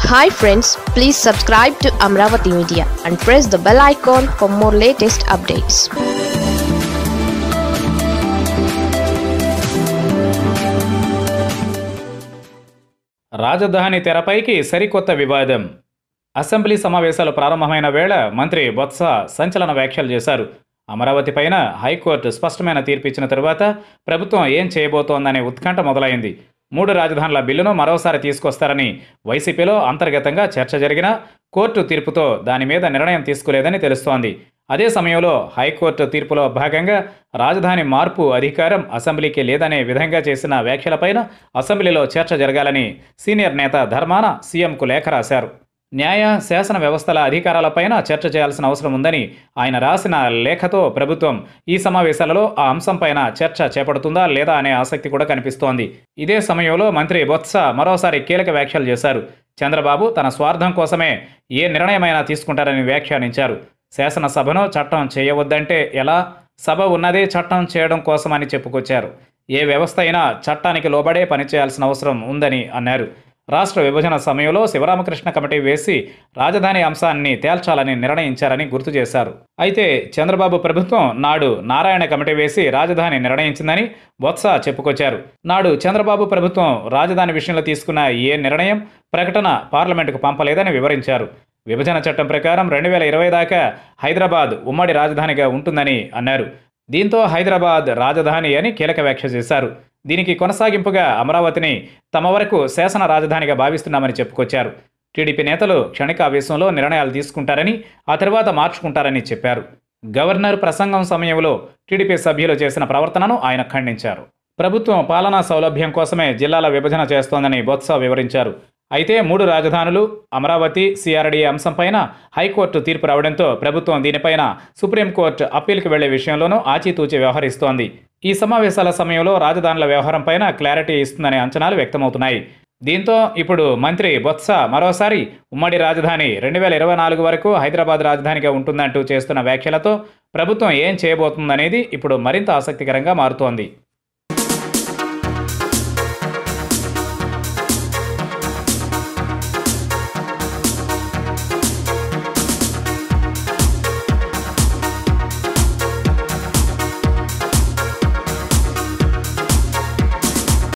hi friends please subscribe to Amaravati media and press the bell icon for more latest updates రాజధాని తెరపైకి సరికొత్త వివాదం assembly సమావేశాలు ప్రారంభమైన వేళ మంత్రి బొత్స సంచలన వ్యాఖ్యలు చేశారు అమరావతి పైన హైకోర్టు స్పష్టమైన తీర్పు ఇచ్చిన తరువాత ప్రభుత్వం ఏం చేయబోతోందనే ఉత్కంఠ మొదలైంది మూడు రాజధానుల బిల్లును మరోసారి తీసుకొస్తారని వైసీపీలో అంతర్గతంగా చర్చ జరిగినా కోర్టు తీర్పుతో దాని మీద నిర్ణయం తీసుకోలేదని తెలుస్తోంది అదే సమయంలో హైకోర్టు తీర్పులో భాగంగా రాజధాని మార్పు అధికారం అసెంబ్లీకి లేదనే విధంగా చేసిన వ్యాఖ్యలపైన అసెంబ్లీలో చర్చ జరగాలని సీనియర్ నేత ధర్మాన సీఎంకు లేఖ రాశారు న్యాయ శాసన వ్యవస్థల అధికారాలపైన చర్చ చేయాల్సిన అవసరం ఉందని ఆయన రాసిన లేఖతో ప్రభుత్వం ఈ సమావేశాలలో ఆ అంశంపైన చర్చ చేపడుతుందా లేదా అనే ఆసక్తి కూడా కనిపిస్తోంది ఇదే సమయంలో మంత్రి బొత్స మరోసారి కీలక వ్యాఖ్యలు చేశారు చంద్రబాబు తన స్వార్థం కోసమే ఏ నిర్ణయమైనా తీసుకుంటారని వ్యాఖ్యానించారు శాసనసభను చట్టం చేయవద్దంటే ఎలా సభ ఉన్నదే చట్టం చేయడం కోసమని చెప్పుకొచ్చారు ఏ వ్యవస్థ అయినా చట్టానికి లోబడే పనిచేయాల్సిన అవసరం ఉందని అన్నారు రాష్ట్ర విభజన సమయంలో శివరామకృష్ణ కమిటీ వేసి రాజధాని అంశాన్ని తేల్చాలని నిర్ణయించారని గుర్తు చేశారు అయితే చంద్రబాబు ప్రభుత్వం నాడు నారాయణ కమిటీ వేసి రాజధాని నిర్ణయించిందని బొత్స చెప్పుకొచ్చారు నాడు చంద్రబాబు ప్రభుత్వం రాజధాని విషయంలో తీసుకున్న ఏ నిర్ణయం ప్రకటన పార్లమెంటుకు పంపలేదని వివరించారు విభజన చట్టం ప్రకారం రెండు వేల ఇరవై దాకా హైదరాబాద్ ఉమ్మడి రాజధానిగా ఉంటుందని అన్నారు దీంతో హైదరాబాద్ రాజధాని అని కీలక వ్యాఖ్య చేశారు దీనికి కొనసాగింపుగా అమరావతిని తమ వరకు శాసన రాజధానిగా భావిస్తున్నామని చెప్పుకొచ్చారు టీడీపీ నేతలు క్షణికావేశంలో నిర్ణయాలు తీసుకుంటారని ఆ తర్వాత మార్చుకుంటారని చెప్పారు గవర్నర్ ప్రసంగం సమయంలో టీడీపీ సభ్యులు చేసిన ప్రవర్తనను ఆయన ఖండించారు ప్రభుత్వం పాలనా సౌలభ్యం కోసమే జిల్లాల విభజన చేస్తోందని బొత్స వివరించారు అయితే మూడు రాజధానులు అమరావతి సిఆర్డీఏ అంశంపైన హైకోర్టు తీర్పు రావడంతో ప్రభుత్వం దీనిపైన సుప్రీంకోర్టు అప్పీల్కి వెళ్లే విషయంలోనూ ఆచితూచి వ్యవహరిస్తోంది ఈ సమావేశాల సమయంలో రాజధానుల వ్యవహారంపైన క్లారిటీ ఇస్తుందనే అంచనాలు వ్యక్తమవుతున్నాయి దీంతో ఇప్పుడు మంత్రి బొత్స మరోసారి ఉమ్మడి రాజధాని రెండు వేల ఇరవై నాలుగు వరకు హైదరాబాద్ రాజధానిగా ఉంటుందంటూ చేస్తున్న వ్యాఖ్యలతో ప్రభుత్వం ఏం చేయబోతుందనేది ఇప్పుడు మరింత ఆసక్తికరంగా మారుతోంది